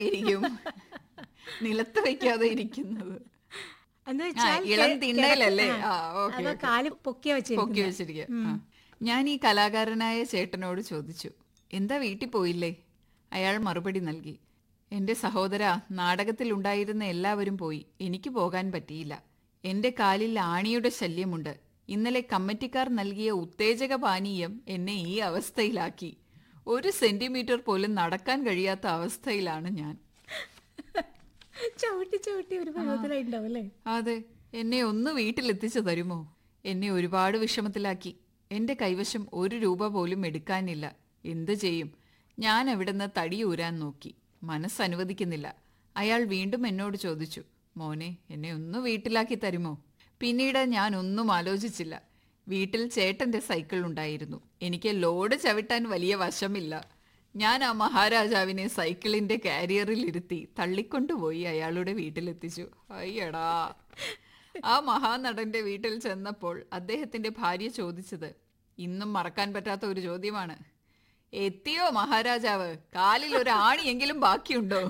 ഇരിക്കും നിലത്ത് വെക്കാതെ ഇരിക്കുന്നത് എന്ന് ആ, വെച്ചാൽ ഇളം കെ- തിണ്ണയിലല്ലേ കിടക്ക- ആ ആ, ഓക്കെ അതോ കാല് പൊക്കിയ പൊക്കി വെച്ചിരിക്കുന്നത് വെച്ചിരിക്കുക ആ. ഞാൻ ഈ കലാകാരനായ ചേട്ടനോട് ചോദിച്ചു എന്താ വീട്ടിൽ പോയില്ലേ അയാൾ മറുപടി നൽകി എന്റെ സഹോദര നാടകത്തിൽ ഉണ്ടായിരുന്ന എല്ലാവരും പോയി എനിക്ക് പോകാൻ പറ്റിയില്ല എന്റെ കാലിൽ ആണിയുടെ ശല്യമുണ്ട് ഇന്നലെ കമ്മിറ്റിക്കാർ നൽകിയ ഉത്തേജക പാനീയം എന്നെ ഈ അവസ്ഥയിലാക്കി ഒരു സെന്റിമീറ്റർ പോലും നടക്കാൻ കഴിയാത്ത അവസ്ഥയിലാണ് ഞാൻ ചവിട്ടി ചവിട്ടി ഒരു പരുവത്തിലായിട്ടുണ്ടാവും അല്ലേ അതെ എന്നെ ഒന്ന് വീട്ടിലെത്തിച്ചു തരുമോ എന്നെ ഒരുപാട് വിഷമത്തിലാക്കി എന്റെ കൈവശം ഒരു രൂപ പോലും എടുക്കാനില്ല എന്തു ചെയ്യും ഞാൻ അവിടുന്ന് തടിയൂരാൻ നോക്കി മനസ്സനുവദിക്കുന്നില്ല അയാൾ വീണ്ടും എന്നോട് ചോദിച്ചു മോനെ എന്നെ ഒന്ന് വീട്ടിലാക്കി തരുമോ പിന്നീട് ഞാൻ ഒന്നും ആലോചിച്ചില്ല വീട്ടിൽ ചേട്ടന്റെ സൈക്കിൾ ഉണ്ടായിരുന്നു എനിക്ക് ലോഡ് ചവിട്ടാൻ വലിയ വശമില്ല ഞാൻ ആ മഹാരാജാവിനെ സൈക്കിളിന്റെ കാരിയറിൽ ഇരുത്തി തള്ളിക്കൊണ്ടുപോയി അയാളുടെ വീട്ടിലെത്തിച്ചു അയ്യടാ ആ മഹാനടന്റെ വീട്ടിൽ ചെന്നപ്പോൾ അദ്ദേഹത്തിന്റെ ഭാര്യ ചോദിച്ചത് ഇന്നും മറക്കാൻ പറ്റാത്ത ഒരു ചോദ്യമാണ് എത്തിയോ മഹാരാജാവ് കാലിൽ ഒരു ആണിയെങ്കിലും ബാക്കിയുണ്ടോ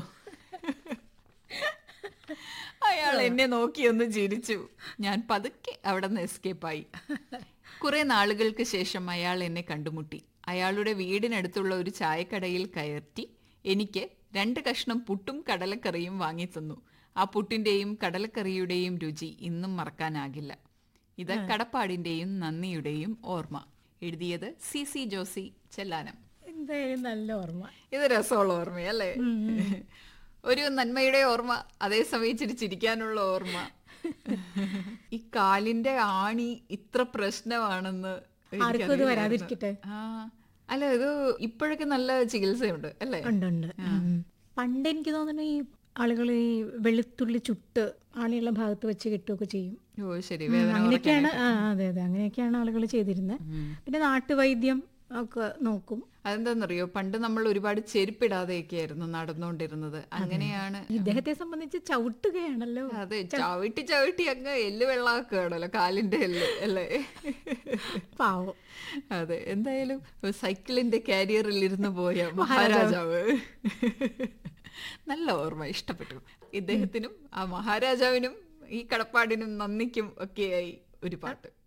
അയാൾ എന്നെ നോക്കി ഒന്ന് ചിരിച്ചു ഞാൻ പതുക്കെ അവിടെ നിന്ന് എസ്കേപ്പായി കുറെ നാളുകൾക്ക് ശേഷം അയാൾ എന്നെ കണ്ടുമുട്ടി അയാളുടെ വീടിനടുത്തുള്ള ഒരു ചായക്കടയിൽ കയറ്റി എനിക്ക് രണ്ട് കഷ്ണം പുട്ടും കടലക്കറിയും വാങ്ങി തന്നു ആ പുട്ടിന്റെയും കടലക്കറിയുടെയും രുചി ഇന്നും മറക്കാനാകില്ല ഇത് കടപ്പാടിന്റെയും നന്ദിയുടെയും ഓർമ്മ എഴുതിയത് സി സി ജോസി ചെല്ലാനം എന്തായാലും നല്ല ഓർമ്മ ഇത് രസമുള്ള ഓർമ്മയല്ലേ ഒരു നന്മയുടെ ഓർമ്മ അതേസമയം ഇച്ചിരി ചിരിക്കാനുള്ള ഓർമ്മ ഈ കാലിന്റെ ആണി ഇത്ര പ്രശ്നമാണെന്ന് ആർക്കും ഇത് എനിക്കറിയില്ലായിരുന്നു. വരാതിരിക്കട്ടെ ആ അല്ല ഇത് ഇപ്പോഴൊക്കെ നല്ല ചികിത്സയുണ്ട് അല്ലേ ഉണ്ട് ഉണ്ട് ഉം. പണ്ട് എനിക്ക് തോന്നുന്നു ഈ ആളുകൾ ഈ വെളുത്തുള്ളി ചുട്ട് ആണിയുള്ള ഭാഗത്ത് വെച്ച് കെട്ടുകയൊക്കെ ചെയ്യും ഓ ശരി ഉം, വേദന അങ്ങനെയൊക്കെയാണ് ആ അതെ അതെ അങ്ങനെയൊക്കെയാണ് ആളുകൾ ചെയ്തിരുന്നത് പിന്നെ നാട്ടുവൈദ്യം ഒക്കെ നോക്കും അതെന്താന്നറിയോ പണ്ട് നമ്മൾ ഒരുപാട് ചെരുപ്പിടാതെയൊക്കെ ആയിരുന്നു നടന്നുകൊണ്ടിരുന്നത് അങ്ങനെയാണ് ഇദ്ദേഹത്തെ സംബന്ധിച്ച് ചവിട്ടുകയാണല്ലോ അതെ ചവിട്ടി ചവിട്ടി അങ്ങ് എല്ല് വെള്ളമാക്കുകയാണല്ലോ കാലിന്റെ എല്ല് അല്ലേ പാവം അതെ എന്തായാലും സൈക്കിളിന്റെ കാരിയറിൽ ഇരുന്ന് പോയ മഹാരാജാവ് നല്ല ഓർമ്മ ഇഷ്ടപ്പെട്ടു ഇദ്ദേഹത്തിനും ആ മഹാരാജാവിനും ഈ കടപ്പാടിനും നന്ദിക്കും ഒക്കെയായി ഒരു പാട്ട്